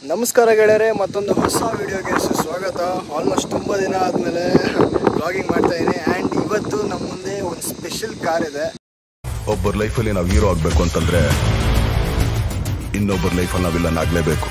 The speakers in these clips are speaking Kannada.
ನಮಸ್ಕಾರ ಗೆಳೆಯರೆ ಮತ್ತೊಂದು ಹೊಸ ವಿಡಿಯೋಗೆ ಸ್ವಾಗತ ಆಲ್ಮೋಸ್ಟ್ ತುಂಬ ದಿನ ಆದಮೇಲೆ ಬ್ಲಾಗಿಂಗ್ ಮಾಡ್ತಾ ಇದ್ದೀನಿ ಆ್ಯಂಡ್ ಇವತ್ತು ನಮ್ಮ ಮುಂದೆ ಒಂದು ಸ್ಪೆಷಲ್ ಕಾರ್ ಇದೆ ಒಬ್ಬರ ಲೈಫಲ್ಲಿ ನಾವು ಹೀರೋ ಆಗಬೇಕು ಅಂತಂದ್ರೆ ಇನ್ನೊಬ್ಬರ ಲೈಫಲ್ಲಿ ನಾವು ವಿಲನ್ ಆಗಲೇಬೇಕು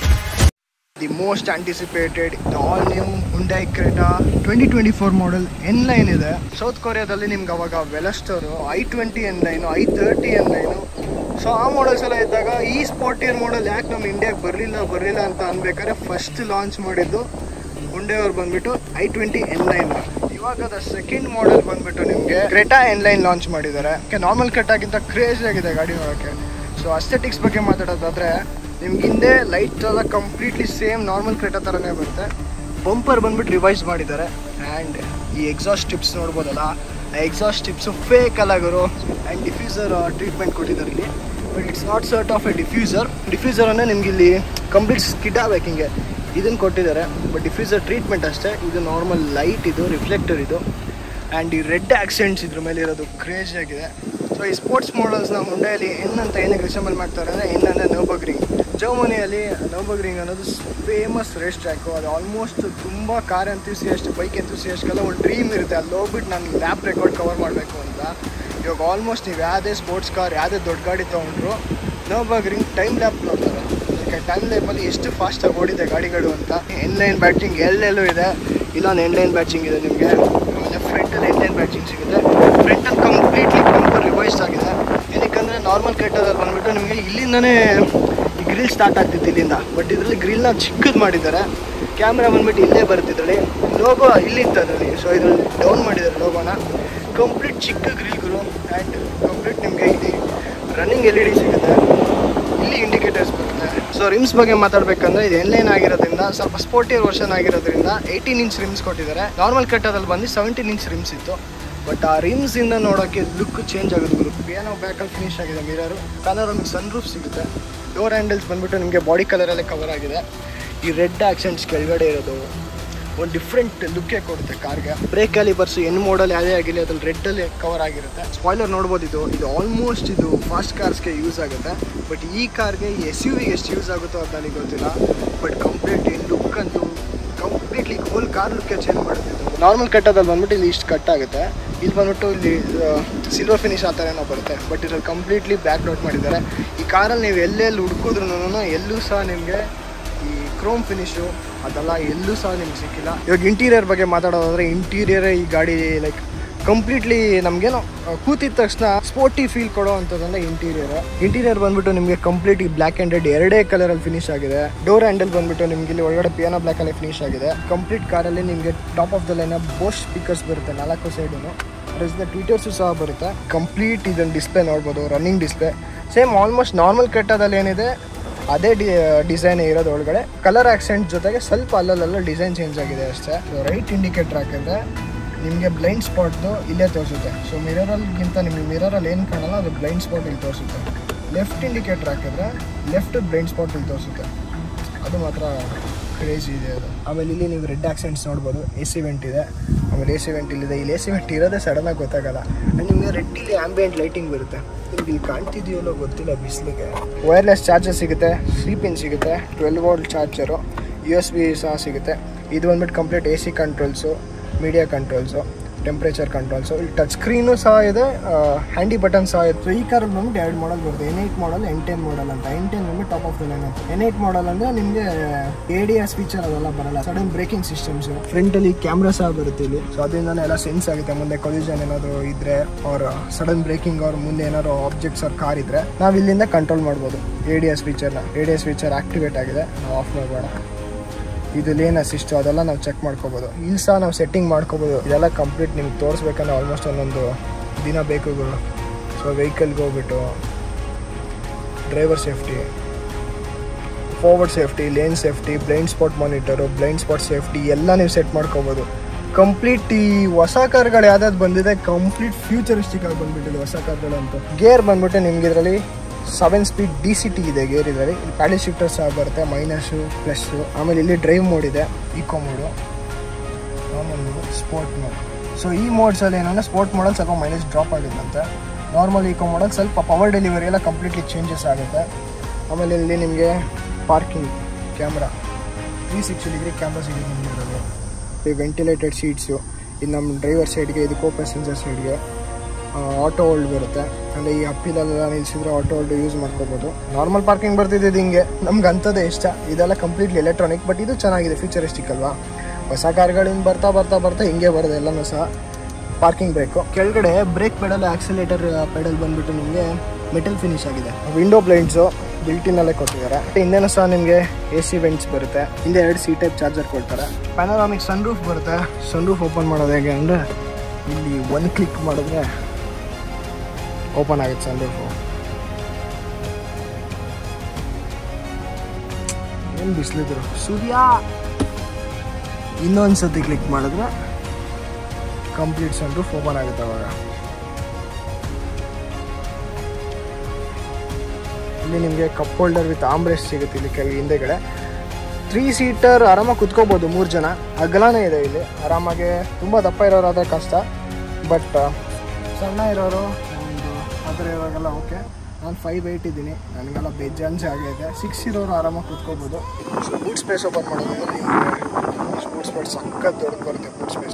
the most anticipated all new Hyundai Creta twenty twenty four model N line ಇದೆ ಸೌತ್ ಕೊರಿಯಾದಲ್ಲಿ ನಿಮ್ಗೆ ಅವಾಗ Veloster I twenty N line I thirty N line so ಆ ಮಾಡಲ್ಸ್ ಎಲ್ಲ ಇದ್ದಾಗ ಈ ಸ್ಪೋರ್ಟಿಯರ್ ಮಾಡೆಲ್ ಯಾಕೆ ನಮ್ಮ ಇಂಡಿಯಾಗೆ ಬರಲಿಲ್ಲ ಬರಲಿಲ್ಲ ಅಂತ ಅನ್ಬೇಕಾದ್ರೆ ಫಸ್ಟ್ ಲಾಂಚ್ ಮಾಡಿದ್ದು ಹುಂಡೆ ಅವ್ರು ಬಂದ್ಬಿಟ್ಟು ಐ ಟ್ವೆಂಟಿ ಎನ್ ಲೈನ್ ಇವಾಗ ಅದ ಸೆಕೆಂಡ್ ಮಾಡೆಲ್ ಬಂದ್ಬಿಟ್ಟು ನಿಮಗೆ ಕ್ರೆಟಾ ಎನ್ ಲೈನ್ ಲಾಂಚ್ ಮಾಡಿದ್ದಾರೆ ನಾರ್ಮಲ್ ಕ್ರೆಟಾಗಿಂತ ಕ್ರೇಜಿ ಆಗಿದೆ ಗಾಡಿ ನೋಡೋಕ್ಕೆ ಸೊ ಅಸ್ಥೆಟಿಕ್ಸ್ ಬಗ್ಗೆ ಮಾತಾಡೋದಾದ್ರೆ ನಿಮ್ಗೆ ಹಿಂದೆ ಲೈಟ್ ಎಲ್ಲ ಕಂಪ್ಲೀಟ್ಲಿ ಸೇಮ್ ನಾರ್ಮಲ್ ಕ್ರೆಟಾ ಥರನೇ ಬರುತ್ತೆ ಬಂಪರ್ ಬಂದ್ಬಿಟ್ಟು ರಿವೈಸ್ ಮಾಡಿದ್ದಾರೆ ಆ್ಯಂಡ್ ಈ ಎಕ್ಸಾಸ್ಟ್ ಟಿಪ್ಸ್ ನೋಡ್ಬೋದಲ್ಲ ಆ ಎಕ್ಸಾಸ್ಟ್ ಟಿಪ್ಸು ಫೇಕ್ ಅಲ್ಲ ಗುರು ಆ್ಯಂಡ್ ಡಿಫ್ಯೂಸರ್ ಟ್ರೀಟ್ಮೆಂಟ್ ಕೊಟ್ಟಿದ್ದಾರೆ ಇಲ್ಲಿ but it's not sort of a diffuser diffuser ಅಂದರೆ ನಿಮ್ಗೆ ಇಲ್ಲಿ ಕಂಪ್ಲೀಟ್ ಸ್ಕಿಡ್ ಆಗ್ಬೇಕು ಹಿಂಗೆ ಇದನ್ನು ಕೊಟ್ಟಿದ್ದಾರೆ ಬಟ್ ಡಿಫ್ಯೂಸರ್ ಟ್ರೀಟ್ಮೆಂಟ್ ಅಷ್ಟೇ ಇದು ನಾರ್ಮಲ್ ಲೈಟ್ ಇದು ರಿಫ್ಲೆಕ್ಟರ್ ಇದು ಆ್ಯಂಡ್ ಈ ರೆಡ್ ಆಕ್ಸೆಂಟ್ಸ್ ಇದ್ರ ಮೇಲೆ ಇರೋದು ಕ್ರೇಜಿ ಆಗಿದೆ ಸೊ ಈ ಸ್ಪೋರ್ಟ್ಸ್ ಮಾಡಲ್ಸ್ನ ಹುಂಡೆಯಲ್ಲಿ ಎನ್ ಅಂತ ಏನಕ್ಕೆ ರಿಸೆಂಬಲ್ ಮಾಡ್ತಾರೆ ಅಂದರೆ ಎನ್ ಅಂದರೆ ನೋಬಗ್ರಿಂಗ್ ಜರ್ಮನಿಯಲ್ಲಿ ನೋಬಗ್ರಿಂಗ್ ಅನ್ನೋದು ಫೇಮಸ್ ರೇಸ್ ಟ್ರ್ಯಾಕು ಅದು ಆಲ್ಮೋಸ್ಟ್ ತುಂಬ ಕಾರ್ ಎಂತೂಸಿಯಸ್ಟ್ ಬೈಕ್ ಎಂತೂಸಿಯಸ್ಟ್ಗೆಲ್ಲ ಒಂದು ಡ್ರೀಮ್ ಇರುತ್ತೆ ಅಲ್ಲಿ ಹೋಗ್ಬಿಟ್ಟು ನಾನು ಲ್ಯಾಪ್ ರೆಕಾರ್ಡ್ ಕವರ್ ಮಾಡಬೇಕು ಅಂತ ಇವಾಗ ಆಲ್ಮೋಸ್ಟ್ ನೀವು ಯಾವುದೇ ಸ್ಪೋರ್ಟ್ಸ್ ಕಾರ್ ಯಾವುದೇ ದೊಡ್ಡ ಗಾಡಿ ತೊಗೊಂಡ್ರು ನೋಬಗ್ರಿಂಗ್ ಟೈಮ್ ಲ್ಯಾಪ್ ನೋಡ್ತಾರೆ ಟೈಮ್ ಲ್ಯಾಪಲ್ಲಿ ಎಷ್ಟು ಫಾಸ್ಟಾಗಿ ಓಡಿದೆ ಗಾಡಿಗಳು ಅಂತ ಎನ್ ಲೈನ್ ಬ್ಯಾಟಿಂಗ್ ಎಲ್ಲೆಲ್ಲೂ ಇದೆ ಇಲ್ಲೊಂದು ಎನ್ ಲೈನ್ ಬ್ಯಾಟಿಂಗ್ ಇದೆ ನಿಮಗೆ ಆಮೇಲೆ ಫ್ರಂಟಲ್ಲಿ ಎನ್ ಲೈನ್ ಬ್ಯಾಟಿಂಗ್ ಸಿಗುತ್ತೆ ಫ್ರಂಟಲ್ಲಿ ಕಂಪ್ಲೀಟ್ಲಿ ಕಂಪರ್ ರಿವೈಸ್ ಆಗಿದೆ ಏನಕ್ಕಂದರೆ ನಾರ್ಮಲ್ ಕೆಟ್ಟದಲ್ಲಿ ಬಂದ್ಬಿಟ್ಟು ನಿಮಗೆ ಇಲ್ಲಿಂದನೇ ಈ ಗ್ರಿಲ್ ಸ್ಟಾರ್ಟ್ ಆಗ್ತಿತ್ತು ಇಲ್ಲಿಂದ ಬಟ್ ಇದರಲ್ಲಿ ಗ್ರಿಲ್ನ ಚಿಕ್ಕದು ಮಾಡಿದ್ದಾರೆ ಕ್ಯಾಮ್ರಾ ಬಂದ್ಬಿಟ್ಟು ಇಲ್ಲೇ ಬರುತ್ತಿದ್ರಲ್ಲಿ ಲೋಗೋ ಇಲ್ಲಿತ್ತು ಅದರಲ್ಲಿ ಸೊ ಇದರಲ್ಲಿ ಡೌನ್ ಮಾಡಿದ್ದಾರೆ ಲೋಗೋನ ಕಂಪ್ಲೀಟ್ ಚಿಕ್ಕ ಗ್ರಿಲ್ಗಳು ಆ್ಯಂಡ್ ಕಂಪ್ಲೀಟ್ ನಿಮಗೆ ಇಲ್ಲಿ ರನ್ನಿಂಗ್ ಎಲ್ ಇ ಡಿ ಸಿಗುತ್ತೆ ಇಲ್ಲಿ ಇಂಡಿಕೇಟರ್ಸ್ ಬರುತ್ತೆ ಸೊ ರಿಮ್ಸ್ ಬಗ್ಗೆ ಮಾತಾಡ್ಬೇಕಂದ್ರೆ ಇದು ಎನ್ಲೈನ್ ಆಗಿರೋದ್ರಿಂದ ಸ್ವಲ್ಪ ಸ್ಪೋರ್ಟಿಯರ್ ವರ್ಷನ್ ಆಗಿರೋದ್ರಿಂದ ಏಯ್ಟೀನ್ ಇಂಚ್ ರಿಮ್ಸ್ ಕೊಟ್ಟಿದ್ದಾರೆ ನಾರ್ಮಲ್ ಕಟ್ಟೋದಲ್ಲಿ ಬಂದು ಸೆವೆಂಟೀನ್ ಇಂಚ್ ರಿಮ್ಸ್ ಇತ್ತು ಬಟ್ ಆ ರಿಮ್ಸ್ ಇಂದ ನೋಡೋಕ್ಕೆ ಲುಕ್ ಚೇಂಜ್ ಆಗೋದು ಗುರು ಏನೋ ಬ್ಯಾಕಲ್ಲಿ ಫಿನಿಶ್ ಆಗಿದೆ ಮಿರರು ಪ್ಯಾನೋರಮಿಕ್ ಸನ್ ರೂಫ್ ಸಿಗುತ್ತೆ ಡೋರ್ ಹ್ಯಾಂಡಲ್ಸ್ ಬಂದ್ಬಿಟ್ಟು ನಿಮಗೆ ಬಾಡಿ ಕಲರಲ್ಲೇ ಕವರ್ ಆಗಿದೆ ಈ ರೆಡ್ ಆಕ್ಸೆಂಟ್ಸ್ ಕೆಳಗಡೆ ಇರೋದು ಒಂದು ಡಿಫ್ರೆಂಟ್ ಲುಕ್ಕೇ ಕೊಡುತ್ತೆ ಕಾರ್ಗೆ ಬ್ರೇಕ್ ಕ್ಯಾಲಿಬರ್ಸ್ ಎನ್ ಮೋಡಲ್ ಯಾವುದೇ ಆಗಿರಲಿ ಅದ್ರಲ್ಲಿ ರೆಡ್ಡಲ್ಲಿ ಕವರ್ ಆಗಿರುತ್ತೆ ಸ್ಪಾಯ್ಲರ್ ನೋಡ್ಬೋದು ಇದು ಇದು ಆಲ್ಮೋಸ್ಟ್ ಇದು ಫಾಸ್ಟ್ ಕಾರ್ಸ್ಗೆ ಯೂಸ್ ಆಗುತ್ತೆ ಬಟ್ ಈ ಕಾರ್ಗೆ ಎಸ್ ಯು ವಿಗೆ ಎಷ್ಟು ಯೂಸ್ ಆಗುತ್ತೋ ಅದು ನನಗೆ ಗೊತ್ತಿಲ್ಲ ಬಟ್ ಕಂಪ್ಲೀಟ್ ಈ ಲುಕ್ ಅಂತೂ ಕಂಪ್ಲೀಟ್ಲಿ ಹೋಲ್ ಕಾರ್ ಲುಕ್ಕೆ ಚೇಂಜ್ ಮಾಡುತ್ತೆ ನಾರ್ಮಲ್ ಕಟ್ಟೋದಲ್ಲಿ ಬಂದ್ಬಿಟ್ಟು ಇಲ್ಲಿ ಇಷ್ಟು ಕಟ್ ಆಗುತ್ತೆ ಇಲ್ಲಿ ಬಂದ್ಬಿಟ್ಟು ಇಲ್ಲಿ ಸಿಲ್ವರ್ ಫಿನಿಶ್ ಆ ಥರ ಏನೋ ಬರುತ್ತೆ ಬಟ್ ಇದ್ರಲ್ಲಿ ಕಂಪ್ಲೀಟ್ಲಿ ಬ್ಯಾಕ್ ಔಟ್ ಮಾಡಿದ್ದಾರೆ ಈ ಕಾರಲ್ಲಿ ನೀವು ಎಲ್ಲೆಲ್ಲಿ ಹುಡ್ಕಿದ್ರು ಎಲ್ಲೂ ಸಹ ನಿಮಗೆ ಈ ಕ್ರೋಮ್ ಫಿನಿಶು ಅದೆಲ್ಲ ಎಲ್ಲೂ ಸಹ ನಿಮ್ಗೆ ಸಿಕ್ಕಿಲ್ಲ ಇವಾಗ ಇಂಟೀರಿಯರ್ ಬಗ್ಗೆ ಮಾತಾಡೋದಾದ್ರೆ ಇಂಟೀರಿಯರ್ ಈ ಗಾಡಿ ಲೈಕ್ ಕಂಪ್ಲೀಟ್ಲಿ ನಮಗೇನೋ ಕೂತಿದ ತಕ್ಷಣ ಸ್ಪೋರ್ಟಿ ಫೀಲ್ ಕೊಡೋ ಅಂಥದ್ದಂದ್ರೆ ಇಂಟೀರಿಯರ್ ಇಂಟೀರಿಯರ್ ಬಂದ್ಬಿಟ್ಟು ನಿಮಗೆ ಕಂಪ್ಲೀಟ್ ಬ್ಲ್ಯಾಕ್ ಆ್ಯಂಡ್ ರೆಡ್ ಎರಡೇ ಕಲರಲ್ಲಿ ಫಿನಿಶ್ ಆಗಿದೆ ಡೋರ್ ಹ್ಯಾಂಡಲ್ ಬಂದ್ಬಿಟ್ಟು ನಿಮ್ಗೆ ಇಲ್ಲಿ ಒಳಗಡೆ ಪಿಯಾನೋ ಬ್ಲ್ಯಾಕಲ್ಲಿ ಫಿನಿಶ್ ಆಗಿದೆ ಕಂಪ್ಲೀಟ್ ಕಾರಲ್ಲಿ ನಿಮಗೆ top of the line Bose speakers ಬರುತ್ತೆ ನಾಲ್ಕು ಸೈಡು ಅದರಿಂದ ಟ್ವೀಟರ್ಸು ಸಹ ಬರುತ್ತೆ ಕಂಪ್ಲೀಟ್ ಇದನ್ನು ಡಿಸ್ಪ್ಲೇ ನೋಡ್ಬೋದು running display same almost normal ಕೆಟ್ಟದಲ್ಲಿ ಏನಿದೆ ಅದೇ ಡಿ ಡಿಸೈನ್ ಇರೋದು ಒಳಗಡೆ ಕಲರ್ ಆಕ್ಸೆಂಟ್ ಜೊತೆಗೆ ಸ್ವಲ್ಪ ಅಲ್ಲಲ್ಲ ಡಿಸೈನ್ ಚೇಂಜ್ ಆಗಿದೆ ಅಷ್ಟೇ ರೈಟ್ ಇಂಡಿಕೇಟರ್ ಹಾಕಿದ್ರೆ ನಿಮಗೆ ಬ್ಲೈಂಡ್ ಸ್ಪಾಟ್ದು ಇಲ್ಲೇ ತೋರಿಸುತ್ತೆ ಸೊ ಮಿರರಲ್ಗಿಂತ ನಿಮಗೆ ಮಿರರಲ್ಲಿ ಏನು ಕಾಣಲ್ಲ ಅದು ಬ್ಲೈಂಡ್ ಸ್ಪಾಟ್ ಇಲ್ಲಿ ತೋರಿಸುತ್ತೆ ಲೆಫ್ಟ್ ಇಂಡಿಕೇಟರ್ ಹಾಕಿದ್ರೆ ಲೆಫ್ಟ್ ಬ್ಲೈಂಡ್ ಸ್ಪಾಟ್ ಇಲ್ಲಿ ತೋರಿಸುತ್ತೆ ಅದು ಮಾತ್ರ ಕ್ರೇಜಿ ಇದೆ ಅದು ಆಮೇಲೆ ಇಲ್ಲಿ ನೀವು ರೆಡ್ ಆಕ್ಸೆಂಟ್ಸ್ ನೋಡ್ಬೋದು ಎ ಸಿ ವೆಂಟ್ ಇದೆ ಆಮೇಲೆ ಎ ಸಿ ವೆಂಟ್ ಇಲ್ಲಿದೆ ಇಲ್ಲಿ ಎ ಸಿ ವೆಂಟ್ ಇರೋದೇ ಸಡನ್ನಾಗಿ ಗೊತ್ತಾಗಲ್ಲ ಆ್ಯಂಡ್ ನಿಮಗೆ ರೆಡ್ ಇಲ್ಲಿ ಆಂಬಿಯಂಟ್ ಲೈಟಿಂಗ್ ಬರುತ್ತೆ ನಿಮ್ಗೆ ಇಲ್ಲಿ ಕಾಣ್ತಿದೆಯಲ್ಲೋ ಗೊತ್ತಿಲ್ಲ ಬಿಸಿಲಿಗೆ ವೈರ್ಲೆಸ್ ಚಾರ್ಜರ್ ಸಿಗುತ್ತೆ ಸಿ ಪಿನ್ ಸಿಗುತ್ತೆ twelve volt charger U S B ಸಹ ಸಿಗುತ್ತೆ ಇದು ಬಂದ್ಬಿಟ್ಟು complete A C controls media controls temperature controls ಇಲ್ಲಿ ಟಚ್ ಸ್ಕ್ರೀನು ಸಹ ಇದೆ ಹ್ಯಾಂಡಿ ಬಟನ್ ಸಹ ಇದೆ ಸೊ ಈ ಕಾರಲ್ಲಿ ಬಂದ್ಬಿಟ್ಟು ಎರಡು ಮಾಡಲ್ ಬರುತ್ತೆ N eight model N ten model ಅಂತ ಎನ್ ಟೆನ್ ಬಂದ್ಬಿಟ್ಟು ಟಾಪ್ ಆಫ್ ದ ಲೈನ್ ಅಂತ ಎನ್ ಏಯ್ಟ್ ಮಾಡಲ್ ಅಂದರೆ ನಿಮಗೆ ಎ ಡಿ ಎಸ್ ಫೀಚರ್ ಅದೆಲ್ಲ ಬರಲ್ಲ ಸಡನ್ ಬ್ರೇಕಿಂಗ್ ಸಿಸ್ಟಮ್ಸ್ ಫ್ರಂಟಲ್ಲಿ ಕ್ಯಾಮ್ರಾ ಸಹ ಬರುತ್ತೆ ಇಲ್ಲಿ ಸೊ ಅದರಿಂದನೇ ಎಲ್ಲ ಸೆನ್ಸ್ ಆಗುತ್ತೆ ಮುಂದೆ ಕೊಲ್ಯೂಷನ್ ಏನಾದರೂ ಇದ್ರೆ ಅವ್ರ ಸಡನ್ ಬ್ರೇಕಿಂಗ್ ಅವ್ರ ಮುಂದೆ ಏನಾದ್ರು ಆಬ್ಜೆಕ್ಟ್ಸ್ ಅವ್ರ ಕಾರ್ ಇದ್ರೆ ನಾವು ಇಲ್ಲಿಂದ ಕಂಟ್ರೋಲ್ ಮಾಡ್ಬೋದು ಎ ಡಿ ಎಸ್ ಫೀಚರ್ನ A D S feature activate ಆಗಿದೆ ನಾವು ಆಫ್ ಮಾಡಬೇಡ ಇದು ಲೇನ್ ಅಸಿಸ್ಟು ಅದೆಲ್ಲ ನಾವು ಚೆಕ್ ಮಾಡ್ಕೋಬೋದು ಇಲ್ಲಿ ಸಹ ನಾವು ಸೆಟ್ಟಿಂಗ್ ಮಾಡ್ಕೋಬೋದು ಇದೆಲ್ಲ ಕಂಪ್ಲೀಟ್ ನಿಮ್ಗೆ ತೋರಿಸ್ಬೇಕಂದ್ರೆ ಆಲ್ಮೋಸ್ಟ್ ಒಂದೊಂದು ದಿನ ಬೇಕು ಸೊ ವೆಹಿಕಲ್ಗೆ ಹೋಗ್ಬಿಟ್ಟು driver safety forward safety lane safety blind spot monitor blind spot safety ಎಲ್ಲ ನೀವು ಸೆಟ್ ಮಾಡ್ಕೋಬೋದು ಕಂಪ್ಲೀಟ್ ಈ ಹೊಸ ಕಾರ್ಗಳು ಯಾವ್ದಾದ್ರು ಬಂದಿದೆ ಕಂಪ್ಲೀಟ್ ಫ್ಯೂಚರಿಸ್ಟಿಕ್ ಆಗಿ ಬಂದ್ಬಿಟ್ಟಿದೆ ಹೊಸ ಕಾರ್ಗಳು ಅಂತ ಗೇರ್ ಬಂದ್ಬಿಟ್ಟು ನಿಮ್ಗೆ ಇದರಲ್ಲಿ seven speed D C T ಇದೆ ಗೇರ್ ಇದರಲ್ಲಿ ಇಲ್ಲಿ ಪ್ಯಾಡಲ್ ಶಿಫ್ಟರ್ ಸಹ ಬರುತ್ತೆ ಮೈನಸ್ಸು ಪ್ಲಸ್ಸು ಆಮೇಲೆ ಇಲ್ಲಿ ಡ್ರೈವ್ ಮೋಡ್ ಇದೆ eco mode normal mode sport mode so ಈ ಮೋಡ್ಸಲ್ಲಿ ಏನಂದರೆ ಸ್ಪೋರ್ಟ್ ಮೋಡಲ್ಲಿ ಸ್ವಲ್ಪ ಮೈಲೇಜ್ ಡ್ರಾಪ್ ಆಗುತ್ತಂತೆ ನಾರ್ಮಲ್ ಈಕೋ ಮೋಡಲ್ಲಿ ಸ್ವಲ್ಪ ಪವರ್ ಡೆಲಿವರಿ ಎಲ್ಲ ಕಂಪ್ಲೀಟ್ಲಿ ಚೇಂಜಸ್ ಆಗುತ್ತೆ ಆಮೇಲೆ ಇಲ್ಲಿ ನಿಮಗೆ parking camera three sixty degree camera ಸಿಗುತ್ತೆ ನಿಮಗೆ ಇರೋದು ಈ ವೆಂಟಿಲೇಟೆಡ್ ಸೀಟ್ಸು ಇದು ನಮ್ಮ ಡ್ರೈವರ್ ಸೈಡ್ಗೆ ಇದು ಕೋ ಪ್ಯಾಸೆಂಜರ್ ಸೈಡ್ಗೆ ಆಟೋ ಹೋಲ್ಡ್ ಬರುತ್ತೆ ಅಂದರೆ ಈ ಅಪ್ಪಿಲೆಲ್ಲ ನಿಲ್ಸಿದ್ರೆ ಆಟೋ ಹೋಲ್ಡ್ ಯೂಸ್ ಮಾಡ್ಕೋಬೋದು ನಾರ್ಮಲ್ ಪಾರ್ಕಿಂಗ್ ಬರ್ತಿದ್ದು ಹಿಂಗೆ ನಮ್ಗೆ ಅಂಥದ್ದೇ ಇಷ್ಟ ಇದೆಲ್ಲ ಕಂಪ್ಲೀಟ್ಲಿ ಎಲೆಕ್ಟ್ರಾನಿಕ್ ಬಟ್ ಇದು ಚೆನ್ನಾಗಿದೆ ಫ್ಯೂಚರಿಸ್ಟಿಕ್ ಅಲ್ವಾ ಹೊಸ ಕಾರ್ಗಳಿಂದ ಬರ್ತಾ ಬರ್ತಾ ಬರ್ತಾ ಹಿಂಗೆ ಬರೋದು ಎಲ್ಲನೂ ಸಹ ಪಾರ್ಕಿಂಗ್ ಬ್ರೇಕು ಕೆಳಗಡೆ ಬ್ರೇಕ್ ಪೆಡಲ್ ಆಕ್ಸಿಲೇಟರ್ ಪೆಡಲ್ ಬಂದ್ಬಿಟ್ಟು ನಿಮಗೆ ಮೆಟಲ್ ಫಿನಿಶ್ ಆಗಿದೆ ವಿಂಡೋ ಬ್ಲೈಂಡ್ಸು ಬಿಲ್ಟಿನಲ್ಲೇ ಕೊಟ್ಟಿದ್ದಾರೆ ಹಿಂದೆನೂ ಸಹ ನಿಮಗೆ ಎ ಸಿ ವೆಂಟ್ಸ್ ಬರುತ್ತೆ ಹಿಂದೆ ಎರಡು ಸಿ ಟೈಪ್ ಚಾರ್ಜರ್ ಕೊಡ್ತಾರೆ ಪ್ಯಾನರಾಮಿಕ್ ಸನ್ ರೂಫ್ ಬರುತ್ತೆ ಸನ್ ರೂಫ್ ಓಪನ್ ಮಾಡೋದು ಹೇಗೆ ಅಂದರೆ ಇಲ್ಲಿ ಒನ್ ಕ್ಲಿಕ್ ಮಾಡಿದ್ರೆ ಓಪನ್ ಆಗುತ್ತೆ ಸನ್ ರೂಫು ಏನು ಬಿಸಿಲಿದ್ರು ಸೂರ್ಯ ಇನ್ನೊಂದು ಸತಿ ಕ್ಲಿಕ್ ಮಾಡಿದ್ರೆ ಕಂಪ್ಲೀಟ್ ಸನ್ ರೂಫ್ ಓಪನ್ ಆಗುತ್ತೆ ಅವಾಗ ಇಲ್ಲಿ ನಿಮಗೆ ಕಪ್ ಹೋಲ್ಡರ್ ವಿತ್ ಆಂಬ್ರೆಸ್ಟ್ ಸಿಗುತ್ತೆ ಇಲ್ಲಿ ಕೆಳಗೆ ಹಿಂದೆಗಡೆ ತ್ರೀ ಸೀಟರ್ ಆರಾಮಾಗಿ ಕುತ್ಕೋಬೋದು ಮೂರು ಜನ ಅಗಲನೇ ಇದೆ ಇಲ್ಲಿ ಆರಾಮಾಗಿ ತುಂಬ ದಪ್ಪ ಇರೋರಾದ್ರೆ ಕಷ್ಟ ಬಟ್ ಸಣ್ಣ ಇರೋರು ಒಂದು ಆ ಥರ ಇರೋವಾಗೆಲ್ಲ ಓಕೆ ನಾನು ಫೈವ್ ಏಯ್ಟ್ ಇದ್ದೀನಿ ನನಗೆಲ್ಲ ಬೇಜಾನ್ಸೆ ಆಗೈತೆ ಸಿಕ್ಸ್ ಇರೋರು ಆರಾಮಾಗಿ ಕುತ್ಕೋಬೋದು ಸೊ ಬೂಟ್ ಸ್ಪೇಸ್ ಓಪನ್ ಮಾಡೋದು ನಿಮಗೆ ಬೂಟ್ ಸ್ಪೇಸ್ ಸಖತ್ ದೊಡ್ಡದು ಬರುತ್ತೆ ಬೂಟ್ ಸ್ಪೇಸ್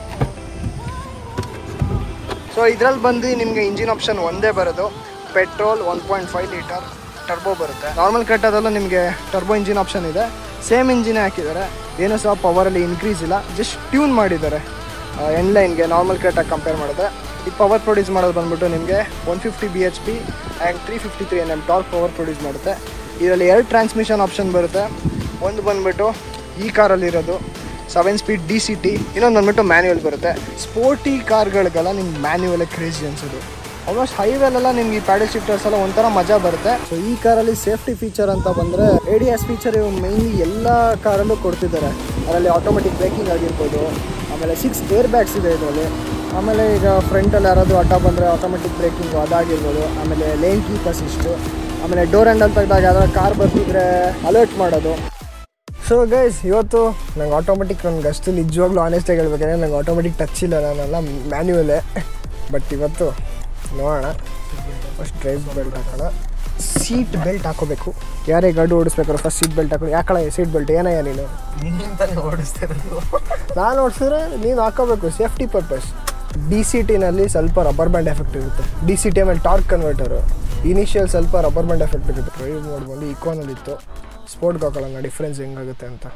ಸೊ ಇದರಲ್ಲಿ ಬಂದು ನಿಮಗೆ ಇಂಜಿನ್ ಆಪ್ಷನ್ ಒಂದೇ ಬರೋದು petrol one point five litre turbo ಬರುತ್ತೆ ನಾರ್ಮಲ್ ಕಟ್ಟೋದಲ್ಲೂ ನಿಮಗೆ ಟರ್ಬೋ ಇಂಜಿನ್ ಆಪ್ಷನ್ ಇದೆ ಸೇಮ್ ಇಂಜಿನೇ ಹಾಕಿದ್ದಾರೆ ಏನೂ ಸಹ ಪವರಲ್ಲಿ ಇನ್ಕ್ರೀಸ್ ಇಲ್ಲ ಜಸ್ಟ್ ಟ್ಯೂನ್ ಮಾಡಿದ್ದಾರೆ ಎಂಡ್ ಲೈನ್ಗೆ ನಾರ್ಮಲ್ ಕಟ್ಟಾಗಿ ಕಂಪೇರ್ ಮಾಡಿದ್ರೆ ಈ ಪವರ್ ಪ್ರೊಡ್ಯೂಸ್ ಮಾಡೋದು ಬಂದ್ಬಿಟ್ಟು ನಿಮಗೆ one fifty B H P and three fifty three N M torque power produce ಮಾಡುತ್ತೆ ಇದರಲ್ಲಿ ಎರಡು ಟ್ರಾನ್ಸ್ಮಿಷನ್ ಆಪ್ಷನ್ ಬರುತ್ತೆ ಒಂದು ಬಂದ್ಬಿಟ್ಟು ಈ ಕಾರಲ್ಲಿರೋದು seven speed D C T ಇನ್ನೊಂದು ಬಂದ್ಬಿಟ್ಟು ಮ್ಯಾನ್ಯುವಲ್ ಬರುತ್ತೆ ಸ್ಪೋರ್ಟಿ ಕಾರ್ಗಳಿಗೆಲ್ಲ ನಿಮ್ಗೆ ಮ್ಯಾನ್ಯುವಲೇ ಕ್ರೇಜಿ ಅನ್ಸೋದು ಆಲ್ಮೋಸ್ಟ್ ಹೈವೇಲೆಲ್ಲ ನಿಮ್ಗೆ ಈ ಪ್ಯಾಡಲ್ ಶಿಫ್ಟರ್ಸ್ ಎಲ್ಲ ಒಂಥರ ಮಜಾ ಬರುತ್ತೆ ಸೊ ಈ ಕಾರಲ್ಲಿ ಸೇಫ್ಟಿ ಫೀಚರ್ ಅಂತ ಬಂದರೆ A D S feature mainly ಎಲ್ಲ ಕಾರಲ್ಲೂ ಕೊಡ್ತಿದ್ದಾರೆ ಅದರಲ್ಲಿ ಆಟೋಮೆಟಿಕ್ ಬ್ರೇಕಿಂಗ್ ಆಗಿರ್ಬೋದು ಆಮೇಲೆ ಸಿಕ್ಸ್ ಏರ್ ಬ್ಯಾಗ್ಸ್ ಇದೆ ಇದರಲ್ಲಿ ಆಮೇಲೆ ಈಗ ಫ್ರಂಟಲ್ಲಿ ಯಾರಾದರೂ ಅಡ್ಡ ಬಂದರೆ ಆಟೋಮೆಟಿಕ್ ಬ್ರೇಕಿಂಗು ಅದಾಗಿರ್ಬೋದು ಆಮೇಲೆ ಲೇನ್ ಕೀಪ್ ಅಸಿಸ್ಟು ಆಮೇಲೆ ಡೋರ್ ಹ್ಯಾಂಡಲ್ ತೆಗೆದಾಗ ಯಾವ್ದಾರ ಕಾರ್ ಬರ್ತಿದ್ರೆ ಅಲರ್ಟ್ ಮಾಡೋದು ಸೊ ಗೈಸ್ ಇವತ್ತು ನಂಗೆ ಆಟೋಮೆಟಿಕ್ ನನಗೆ ಅಷ್ಟು ನಿಜವಾಗ್ಲೂ ಆನೆಸ್ಟಾಗಿ ಹೇಳ್ಬೇಕಂದ್ರೆ ನಂಗೆ ಆಟೋಮೆಟಿಕ್ ಟಚ್ ಇಲ್ಲ ನಾನೆಲ್ಲ ಮ್ಯಾನ್ಯುವಲೇ ಬಟ್ ಇವತ್ತು ನೋಡೋಣ ಫಸ್ಟ್ ಡ್ರೈವ್ ಬೆಲ್ಟ್ ಹಾಕೋಣ ಸೀಟ್ ಬೆಲ್ಟ್ ಹಾಕೋಬೇಕು ಯಾರೇ ಗಾಡಿ ಓಡಿಸ್ಬೇಕಾದ್ರೆ ಫಸ್ಟ್ ಸೀಟ್ ಬೆಲ್ಟ್ ಹಾಕೊಂಡು ಯಾಕಳ ಸೀಟ್ ಬೆಲ್ಟ್ ಏನಯ್ಯ ನೀನು ಓಡಿಸ್ತಿರೋದು ನಾನು ಓಡಿಸಿದ್ರೆ ನೀನು ಹಾಕೋಬೇಕು ಸೇಫ್ಟಿ ಪರ್ಪಸ್ ಡಿ ಸಿ ಟಿನಲ್ಲಿ ಸ್ವಲ್ಪ ರಬ್ಬರ್ ಬ್ಯಾಂಡ್ ಎಫೆಕ್ಟ್ ಇರುತ್ತೆ ಡಿ ಸಿ ಟಿ ಆಮೇಲೆ ಟಾರ್ಕ್ ಕನ್ವರ್ಟರು ಇನಿಷಿಯಲ್ ಸ್ವಲ್ಪ ರಬ್ಬರ್ ಬ್ಯಾಂಡ್ ಎಫೆಕ್ಟ್ ಇರುತ್ತೆ ಡ್ರೈವ್ ಮೋಡ್ ಬಂದು ಇಕೋನಲ್ಲಿತ್ತು ಸ್ಪೋರ್ಟ್ಗೆ ಹಾಕೊಳ್ಳೋಣ ಡಿಫ್ರೆನ್ಸ್ ಹೆಂಗಾಗುತ್ತೆ ಅಂತ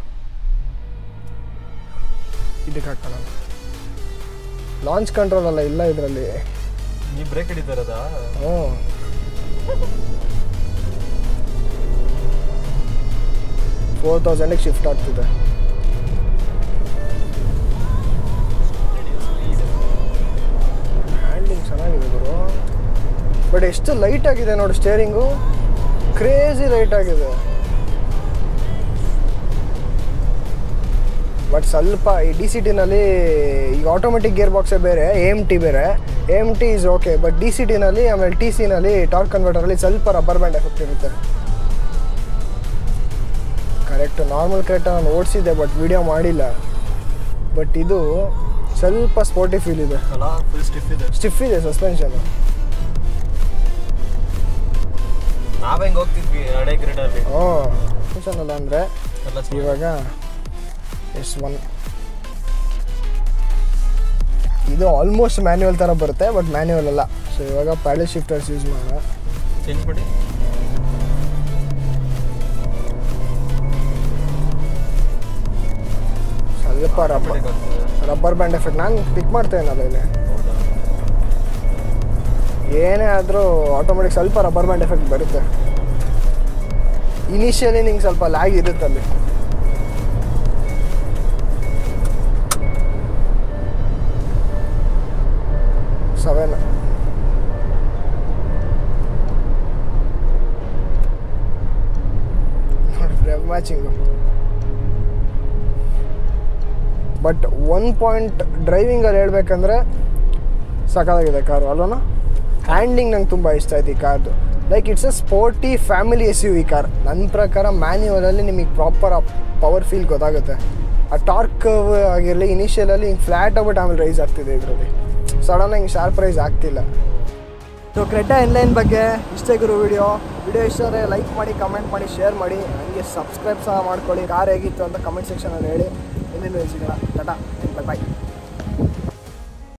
ಇದಕ್ಕೆ ಹಾಕೊಳ್ಳೋಣ ಲಾಂಚ್ ಕಂಟ್ರೋಲ್ ಅಲ್ಲ ಇಲ್ಲ ಇದರಲ್ಲಿ ನೀ ಬ್ರೇಕ್ ಹಿಡಿತಾರದ ಹ್ಞೂ ಫೋರ್ ತೌಸಂಡಿಗೆ ಶಿಫ್ಟ್ ಆಗ್ತಿದೆ ಹ್ಯಾಂಡ್ಲಿಂಗ್ ಚೆನ್ನಾಗಿದೆ ಗುರು ಬಟ್ ಎಷ್ಟು ಲೈಟ್ ಆಗಿದೆ ನೋಡಿ ಸ್ಟೇರಿಂಗು ಕ್ರೇಜಿ ಲೈಟ್ ಆಗಿದೆ ಬಟ್ ಸ್ವಲ್ಪ ಈ ಡಿ ಸಿ ಟಿನಲ್ಲಿ ಈಗ ಆಟೋಮೆಟಿಕ್ ಗೇರ್ ಬಾಕ್ಸೇ ಬೇರೆ ಎ ಎಮ್ ಟಿ ಬೇರೆ A M T is okay but D C ಟಿನಲ್ಲಿ ಆಮೇಲೆ ಟಿ ಸಿನಲ್ಲಿ ಟಾರ್ಕ್ ಕನ್ವರ್ಟರಲ್ಲಿ ಸ್ವಲ್ಪ ರಬ್ಬರ್ ಬ್ಯಾಂಡ್ ಎಫೆಕ್ಟ್ ಇರುತ್ತೆ ಕರೆಕ್ಟ್ ನಾರ್ಮಲ್ ಕರೆಕ್ಟ್ ನಾನು ಓಡಿಸಿದ್ದೆ ಬಟ್ ವಿಡಿಯೋ ಮಾಡಿಲ್ಲ ಬಟ್ ಇದು ಸ್ವಲ್ಪ ಸ್ಪೋರ್ಟಿ ಫೀಲ್ ಇದೆ ಅಲ್ಲ ಫುಲ್ ಸ್ಟಿಫ್ ಇದೆ ಸ್ಟಿಫ್ ಇದೆ ಸಸ್ಪೆನ್ಷನ್ ನಾವ್ ಹೆಂಗ್ ಹೋಗ್ತಿದ್ವಿ ಹಳೆ ಗ್ರೇಡಲ್ಲಿ ಹ್ಞೂ ಸಸ್ಪೆನ್ಷನ್ ಅಲ್ಲ ಅಂದರೆ ಎಲ್ಲ ಚೆನ್ನಾಗಿ ಇವಾಗ ಎಸ್ ಒನ್ ಇದು ಆಲ್ಮೋಸ್ಟ್ ಮ್ಯಾನ್ಯುವಲ್ ಥರ ಬರುತ್ತೆ ಬಟ್ ಮ್ಯಾನ್ಯುವಲ್ ಅಲ್ಲ ಸೊ ಇವಾಗ ಪ್ಯಾಡಲ್ ಶಿಫ್ಟರ್ಸ್ ಯೂಸ್ ಮಾಡೋಣ ಚೇಂಜ್ ಮಾಡಿ ಸ್ವಲ್ಪ ರಬ್ಬರ್ Automatic ಆಗ್ತದೆ. ರಬ್ಬರ್ ಬ್ಯಾಂಡ್ ಎಫೆಕ್ಟ್ ನಾನು ಪಿಕ್ ಮಾಡ್ತೇನಲ್ಲ ಇಲ್ಲಿ ಹೌದಾ ಏನೇ ಆದರೂ ಆಟೋಮೆಟಿಕ್ ಸ್ವಲ್ಪ ರಬ್ಬರ್ ಬ್ಯಾಂಡ್ ಎಫೆಕ್ಟ್ ಬರುತ್ತೆ ಇನಿಷಿಯಲಿ ನಿಂಗೆ ಸ್ವಲ್ಪ ಲ್ಯಾಗ್ ಇರುತ್ತೆ ಅಲ್ಲಿ ಸೆವೆನ್ ನೋಡಿ rev matching but one point ಡ್ರೈವಿಂಗಲ್ಲಿ ಹೇಳ್ಬೇಕಂದ್ರೆ ಸಕಾಲಾಗಿದೆ ಕಾರು ಅಲ್ವನ ಹ್ಯಾಂಡ್ಲಿಂಗ್ ನಂಗೆ ತುಂಬ ಇಷ್ಟ ಆಯ್ತು ಈ ಕಾರ್ದು like it's a sporty family S U ಈ ಕಾರ್ ನನ್ನ ಪ್ರಕಾರ ಮ್ಯಾನ್ಯುವಲಲ್ಲಿ ನಿಮಗೆ ಪ್ರಾಪರ್ ಆ ಪವರ್ ಫೀಲ್ ಗೊತ್ತಾಗುತ್ತೆ ಆ ಟಾರ್ಕ್ ಆಗಿರಲಿ ಇನಿಷಿಯಲಲ್ಲಿ ಹಿಂಗೆ ಫ್ಲ್ಯಾಟ್ ಆಗ್ಬಿಟ್ಟು ಆಮೇಲೆ ರೈಸ್ ಆಗ್ತಿದೆ ಇದರಲ್ಲಿ ಸಡನ್ ಹಿಂಗೆ ಶಾರ್ಪ್ ರೈಸ್ ಆಗ್ತಿಲ್ಲ ಸೊ ಕ್ರೆಟಾ ಎನ್ಲೈನ್ ಬಗ್ಗೆ ಇಷ್ಟೇ ಗುರು ವಿಡಿಯೋ ವಿಡಿಯೋ ಇಷ್ಟ ಆದರೆ ಲೈಕ್ ಮಾಡಿ ಕಮೆಂಟ್ ಮಾಡಿ ಶೇರ್ ಮಾಡಿ ಹಂಗೆ ಸಬ್ಸ್ಕ್ರೈಬ್ ಸಹ ಮಾಡ್ಕೊಳ್ಳಿ ಕಾರ್ ಹೇಗಿತ್ತು ಅಂತ ಕಮೆಂಟ್ ಸೆಕ್ಷನಲ್ಲಿ ಹೇಳಿ ಇನ್ನೇನು